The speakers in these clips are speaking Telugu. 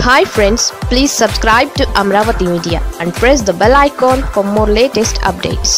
hi friends please subscribe to Amaravati media and press the bell icon for more latest updates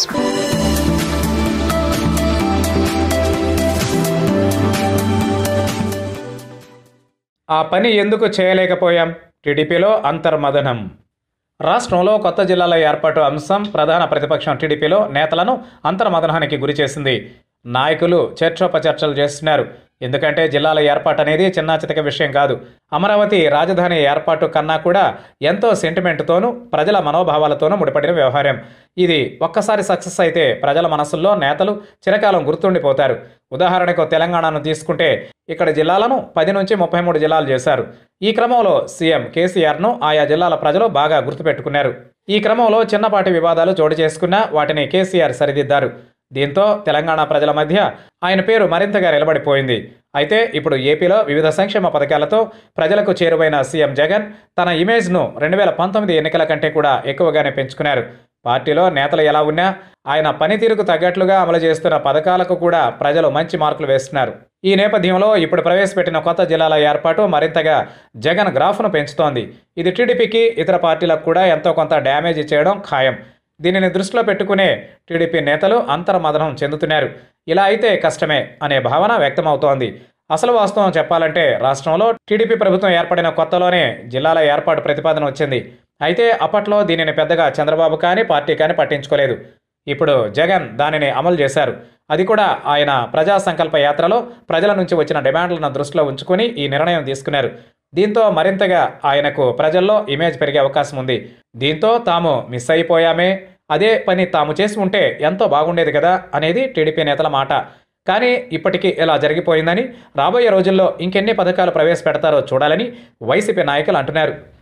ఆ పని ఎందుకు చేయలేకపోయాం టీడీపీలో అంతర్మదనం రాష్ట్రంలో కొత్త జిల్లాల ఏర్పాటు అంశం ప్రధాన ప్రతిపక్షం టీడీపీలో నేతలను అంతర్మదనానికి గురిచేసింది నాయకులు చర్చోపచర్చలు చేస్తున్నారు ఎందుకంటే జిల్లాల ఏర్పాటు అనేది చిన్న చితక విషయం కాదు అమరావతి రాజధాని ఏర్పాటు కన్నా కూడా ఎంతో సెంటిమెంట్తోనూ ప్రజల మనోభావాలతోనూ ముడిపడిన వ్యవహారం ఇది ఒక్కసారి సక్సెస్ అయితే ప్రజల మనసుల్లో నేతలు చిరకాలం గుర్తుండిపోతారు ఉదాహరణకు తెలంగాణను తీసుకుంటే ఇక్కడ జిల్లాలను పది నుంచి ముప్పై మూడు జిల్లాలు చేశారు ఈ క్రమంలో సీఎం కేసీఆర్ను ఆయా జిల్లాల ప్రజలు బాగా గుర్తుపెట్టుకున్నారు ఈ క్రమంలో చిన్నపాటి వివాదాలు చోటు చేసుకున్నా వాటిని కేసీఆర్ సరిదిద్దారు దీంతో తెలంగాణ ప్రజల మధ్య ఆయన పేరు మరింతగా నిలబడిపోయింది అయితే ఇప్పుడు ఏపీలో వివిధ సంక్షేమ పథకాలతో ప్రజలకు చేరువైన సీఎం జగన్ తన ఇమేజ్ను రెండు వేల పంతొమ్మిది ఎన్నికల కంటే కూడా ఎక్కువగానే పెంచుకున్నారు పార్టీలో నేతలు ఎలా ఉన్నా ఆయన పనితీరుకు తగ్గట్లుగా అమలు చేస్తున్న పథకాలకు కూడా ప్రజలు మంచి మార్కులు వేస్తున్నారు ఈ నేపథ్యంలో ఇప్పుడు ప్రవేశపెట్టిన కొత్త జిల్లాల ఏర్పాటు మరింతగా జగన్ గ్రాఫ్ను పెంచుతోంది ఇది టీడీపీకి ఇతర పార్టీలకు కూడా ఎంతో కొంత డ్యామేజ్ చేయడం ఖాయం దీనిని దృష్టిలో పెట్టుకునే టీడీపీ నేతలు అంతర్మదనం చెందుతున్నారు ఇలా అయితే కష్టమే అనే భావన వ్యక్తమవుతోంది అసలు వాస్తవం చెప్పాలంటే రాష్ట్రంలో టీడీపీ ప్రభుత్వం ఏర్పడిన కొత్తలోనే జిల్లాల ఏర్పాటు ప్రతిపాదన వచ్చింది అయితే అప్పట్లో దీనిని పెద్దగా చంద్రబాబు కానీ పార్టీ కానీ పట్టించుకోలేదు ఇప్పుడు జగన్ దానిని అమలు చేశారు అది కూడా ఆయన ప్రజా సంకల్ప యాత్రలో ప్రజల నుంచి వచ్చిన డిమాండ్లను దృష్టిలో ఉంచుకొని ఈ నిర్ణయం తీసుకున్నారు దీంతో మరింతగా ఆయనకు ప్రజల్లో ఇమేజ్ పెరిగే అవకాశం ఉంది దీంతో తాము మిస్ అయిపోయామే అదే పని తాము చేసి ఉంటే ఎంతో బాగుండేది కదా అనేది టీడీపీ నేతల మాట కానీ ఇప్పటికీ ఇలా జరిగిపోయిందని రాబోయే రోజుల్లో ఇంకెన్ని పథకాలు ప్రవేశపెడతారో చూడాలని వైసీపీ నాయకులు అంటున్నారు